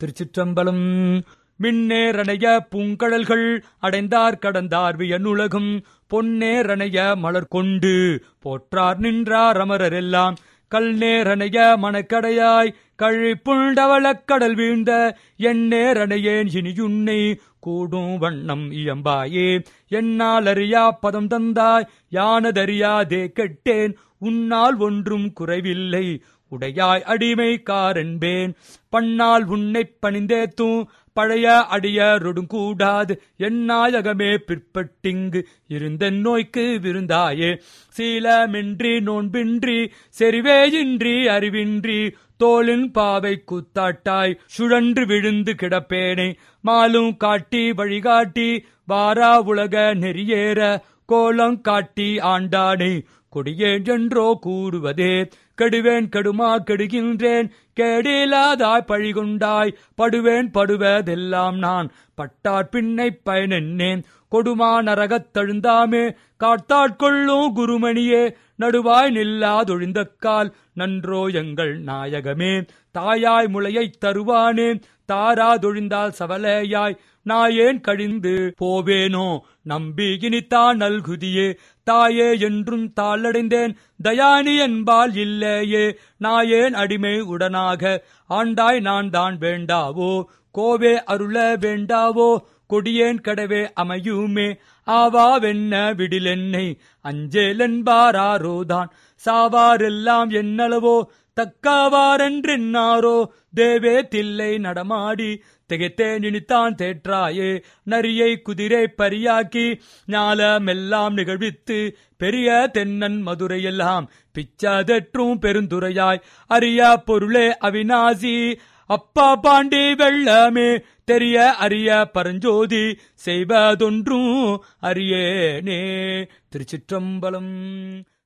திருச்சிற்றம்பலம் மின்னேரணைய பூங்கடல்கள் அடைந்தார் கடந்தார் வியனுலகும் பொன்னேரணைய மலர் கொண்டு போற்றார் நின்றார் அமரரெல்லாம் கல்நேரணைய மணக்கடையாய் கழிப்புண்டவளக் கடல் வீழ்ந்த எந்நேரணையேன் இனியுன்னை கூடும் வண்ணம் இயம்பாயே என்னால் அறியா பதம் தந்தாய் யானதறியாதே கெட்டேன் உன்னால் ஒன்றும் குறைவில்லை உடையாய் அடிமைக்காரன்பேன் பன்னால் உன்னைப் பணிந்தேத்தும் பழைய அடியரொடுங்கூடாது எந்நாயகமே பிற்பட்டிங்கு இருந்த நோய்க்கு விருந்தாயே சீலமின்றி நோன்பின்றி செறிவேயின்றி அறிவின்றி தோளின் பாவை கூத்தாட்டாய் சுழன்று விழுந்து கிடப்பேனே மாலும் காட்டி வழிகாட்டி வாரா உலக நெறியேற கோலம் காட்டி ஆண்டானே கொடியேன் என்றோ கூறுவதே கெடுவேன் கெடுமா கெடுகின்றேன் கேடிலாதாய் பழிகொண்டாய் படுவேன் படுவதெல்லாம் நான் பட்டாற் பின்னை பயனென்னேன் கொடுமா நரகத் தழுந்தாமே காத்தாட்கொள்ளும் குருமணியே நடுவாய் நில்லாதொழிந்த கால் நன்றோ எங்கள் நாயகமே தாயாய் முளையைத் தருவானே தாராதொழிந்தால் சவலையாய் நாயேன் கழிந்து போவேனோ நம்பி இனித்தான் நல்குதியே தாயே என்றும் தாளடைந்தேன் தயானி என்பால் இல்லையே நாயேன் அடிமை உடனாக ஆண்டாய் நான் தான் வேண்டாவோ கோவே அருள வேண்டாவோ கொடியேன் கடவே அமையுமே ஆவாவென்ன விடிலென்னை அஞ்சேலென்பாரோதான் சாவாரெல்லாம் என்னளவோ தக்கவாரென்றென்னாரோ தேவே தில்லை நடமாடி திகைத்தே நினைத்தான் தேற்றாயே நரியை குதிரை பரியாக்கி ஞாலமெல்லாம் நிகழ்வித்து பெரிய தென்னன் மதுரையெல்லாம் பிச்சதற்றும் பெருந்துரையாய் அரிய பொருளே அவிநாசி அப்பா பாண்டி வெள்ளமே தெரிய அரிய பரஞ்சோதி செய்வதொன்றும் அரியேனே திருச்சிற்றம்பலம்